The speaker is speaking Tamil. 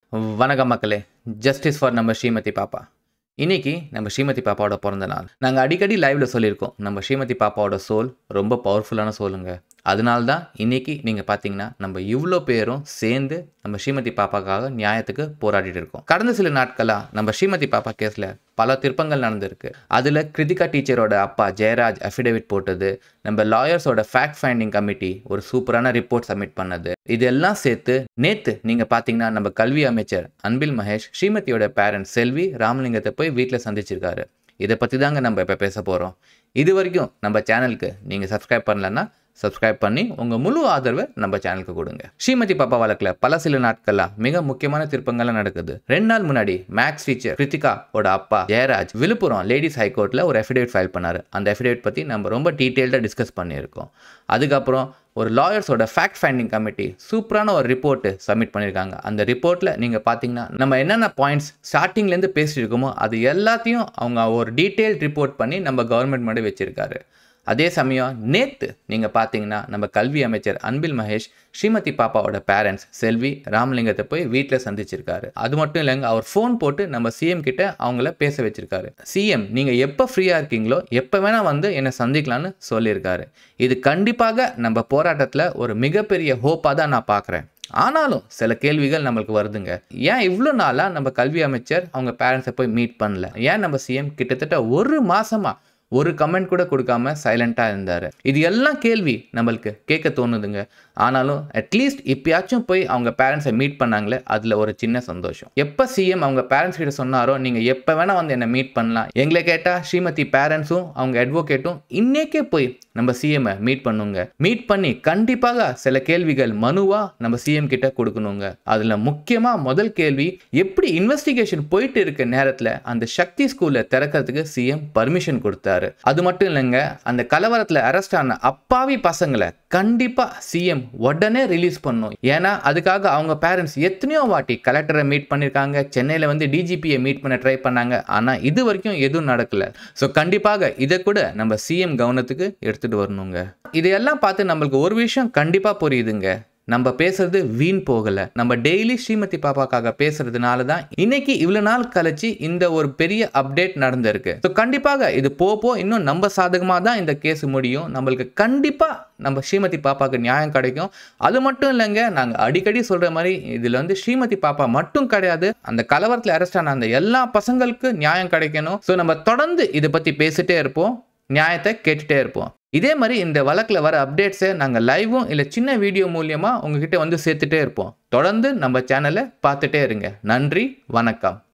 வணக்கம் மக்களே ஜஸ்டிஸ் ஃபார் நம்ம ஸ்ரீமதி பாப்பா இன்னைக்கு நம்ம ஸ்ரீமதி பாப்பாவோட பிறந்த நாள் நாங்கள் அடிக்கடி லைவ்ல சொல்லியிருக்கோம் நம்ம ஸ்ரீமதி பாப்பாவோட சோல் ரொம்ப பவர்ஃபுல்லான சோலுங்க அதனால தான் இன்னைக்கு நீங்கள் பார்த்தீங்கன்னா நம்ம இவ்வளோ பேரும் சேர்ந்து நம்ம ஸ்ரீமதி பாப்பாக்காக நியாயத்துக்கு போராடிட்டு இருக்கோம் கடந்த சில நாட்களாக நம்ம ஸ்ரீமதி பாப்பா கேஸில் பல திருப்பங்கள் நடந்திருக்கு அதில் கிருத்திகா டீச்சரோட அப்பா ஜெயராஜ் அஃபிடேவிட் போட்டது நம்ம லாயர்ஸோட ஃபேக்ட் ஃபைண்டிங் கமிட்டி ஒரு சூப்பரான ரிப்போர்ட் சப்மிட் பண்ணது இதெல்லாம் சேர்த்து நேத்து நீங்க பாத்தீங்கன்னா நம்ம கல்வி அமைச்சர் அன்பில் மகேஷ் ஸ்ரீமதியோட பேரண்ட் செல்வி ராமலிங்கத்தை போய் வீட்டில் சந்திச்சிருக்காரு இதை பற்றி தாங்க நம்ம இப்போ பேச போகிறோம் இது வரைக்கும் நம்ம சேனலுக்கு நீங்கள் சப்ஸ்கிரைப் பண்ணலன்னா சப்ஸ்கிரைப் பண்ணி உங்கள் முழு ஆதரவை நம்ம சேனலுக்கு கொடுங்க ஸ்ரீமதி பாப்பா வழக்கில் பல சில நாட்களாக மிக முக்கியமான திருப்பங்கள்லாம் நடக்குது ரெண்டு நாள் முன்னாடி மேக்ஸ் டீச்சர் கிருத்திகாவோட அப்பா ஜெயராஜ் விழுப்புரம் லேடிஸ் ஹைகோர்ட்டில் ஒரு அஃபிடேவிட் ஃபைல் பண்ணார் அந்த அஃபிடேவிட் பற்றி நம்ம ரொம்ப டீட்டெயில்டாக டிஸ்கஸ் பண்ணியிருக்கோம் அதுக்கப்புறம் ஒரு லாயர்ஸோட ஃபேக்ட் ஃபைண்டிங் கமிட்டி சூப்பரான ஒரு ரிப்போர்ட்டு சப்மிட் பண்ணியிருக்காங்க அந்த ரிப்போர்ட்டில் நீங்கள் பார்த்தீங்கன்னா நம்ம என்னென்ன பாயிண்ட்ஸ் ஸ்டார்டிங்லேருந்து பேசிட்டு இருக்கோமோ அது எல்லாத்தையும் அவங்க ஒரு டீட்டெயில் ரிப்போர்ட் பண்ணி நம்ம கவர்மெண்ட் முன்னாடி வச்சிருக்காரு அதே சமயம் நேத்து நீங்கள் பார்த்தீங்கன்னா நம்ம கல்வி அமைச்சர் அன்பில் மகேஷ் ஸ்ரீமதி பாப்பாவோட பேரண்ட்ஸ் செல்வி ராமலிங்கத்தை போய் வீட்டில் சந்திச்சிருக்காரு அது மட்டும் இல்லைங்க அவர் ஃபோன் போட்டு நம்ம சிஎம் கிட்ட அவங்கள பேச வச்சிருக்காரு சிஎம் நீங்கள் எப்போ ஃப்ரீயாக இருக்கீங்களோ எப்போ வேணால் வந்து என்னை சந்திக்கலான்னு சொல்லியிருக்காரு இது கண்டிப்பாக நம்ம போராட்டத்தில் ஒரு மிகப்பெரிய ஹோப்பாக தான் நான் பார்க்குறேன் ஆனாலும் சில கேள்விகள் நம்மளுக்கு வருதுங்க ஏன் இவ்வளோ நாளாக நம்ம கல்வி அமைச்சர் அவங்க பேரண்ட்ஸை போய் மீட் பண்ணல ஏன் நம்ம சிஎம் கிட்டத்தட்ட ஒரு மாசமா ஒரு கமெண்ட் கூட கொடுக்காம சைலண்ட்டாக இருந்தார் இது எல்லாம் கேள்வி நம்மளுக்கு கேட்க தோணுதுங்க ஆனாலும் அட்லீஸ்ட் இப்பயாச்சும் போய் அவங்க பேரண்ட்ஸை மீட் பண்ணாங்களே அதில் ஒரு சின்ன சந்தோஷம் எப்போ சிஎம் அவங்க பேரண்ட்ஸ் கிட்ட சொன்னாரோ நீங்கள் எப்போ வேணால் வந்து என்னை மீட் பண்ணலாம் எங்களை கேட்டால் ஸ்ரீமதி பேரண்ட்ஸும் அவங்க அட்வொகேட்டும் இன்னைக்கே போய் நம்ம சிஎம்ஐ மீட் பண்ணுங்க மீட் பண்ணி கண்டிப்பாக சில கேள்விகள் மனுவா நம்ம சிஎம் கிட்ட கொடுக்கணுங்க அதில் முக்கியமாக முதல் கேள்வி எப்படி இன்வெஸ்டிகேஷன் போயிட்டு இருக்க நேரத்தில் அந்த சக்தி ஸ்கூலை திறக்கிறதுக்கு சிஎம் பர்மிஷன் கொடுத்தாரு அது மட்டும் இல்லைங்க அந்த கலவரத்தில் அரெஸ்ட் ஆன அப்பாவி பசங்களை கண்டிப்பாக சிஎம் உடனே ரிலீஸ் பண்ணும் ஏன்னா அதுக்காக அவங்க பேரண்ட்ஸ் எத்தனையோ வாட்டி கலெக்டரை மீட் பண்ணியிருக்காங்க சென்னையில் வந்து டிஜிபியை மீட் பண்ண ட்ரை பண்ணாங்க ஆனால் இது வரைக்கும் எதுவும் நடக்கல ஸோ கண்டிப்பாக இதை கூட நம்ம சிஎம் கவனத்துக்கு எடுத்துகிட்டு வரணுங்க இதையெல்லாம் பார்த்து நம்மளுக்கு ஒரு விஷயம் கண்டிப்பாக புரியுதுங்க நம்ம பேசுறது வீண் போகல நம்ம டெய்லி ஸ்ரீமதி பாப்பாக்காக பேசுறதுனால தான் இன்னைக்கு இவ்வளவு நாள் கழிச்சு இந்த ஒரு பெரிய அப்டேட் நடந்திருக்கு ஸோ கண்டிப்பாக இது போப்போ இன்னும் நம்ம சாதகமாக தான் இந்த கேஸ் முடியும் நம்மளுக்கு கண்டிப்பாக நம்ம ஸ்ரீமதி பாப்பாவுக்கு நியாயம் கிடைக்கும் அது மட்டும் இல்லைங்க நாங்கள் அடிக்கடி சொல்கிற மாதிரி இதில் வந்து ஸ்ரீமதி பாப்பா மட்டும் கிடையாது அந்த கலவரத்தில் அரெஸ்ட் ஆன அந்த எல்லா பசங்களுக்கு நியாயம் கிடைக்கணும் ஸோ நம்ம தொடர்ந்து இதை பற்றி பேசிட்டே இருப்போம் நியாயத்தை கேட்டுட்டே இருப்போம் இதே மாதிரி இந்த வழக்கில் வர அப்டேட்ஸை நாங்கள் லைவும் இல்லை சின்ன வீடியோ மூலியமாக உங்ககிட்ட வந்து சேர்த்துட்டே இருப்போம் தொடர்ந்து நம்ம சேனலை பார்த்துட்டே இருங்க நன்றி வணக்கம்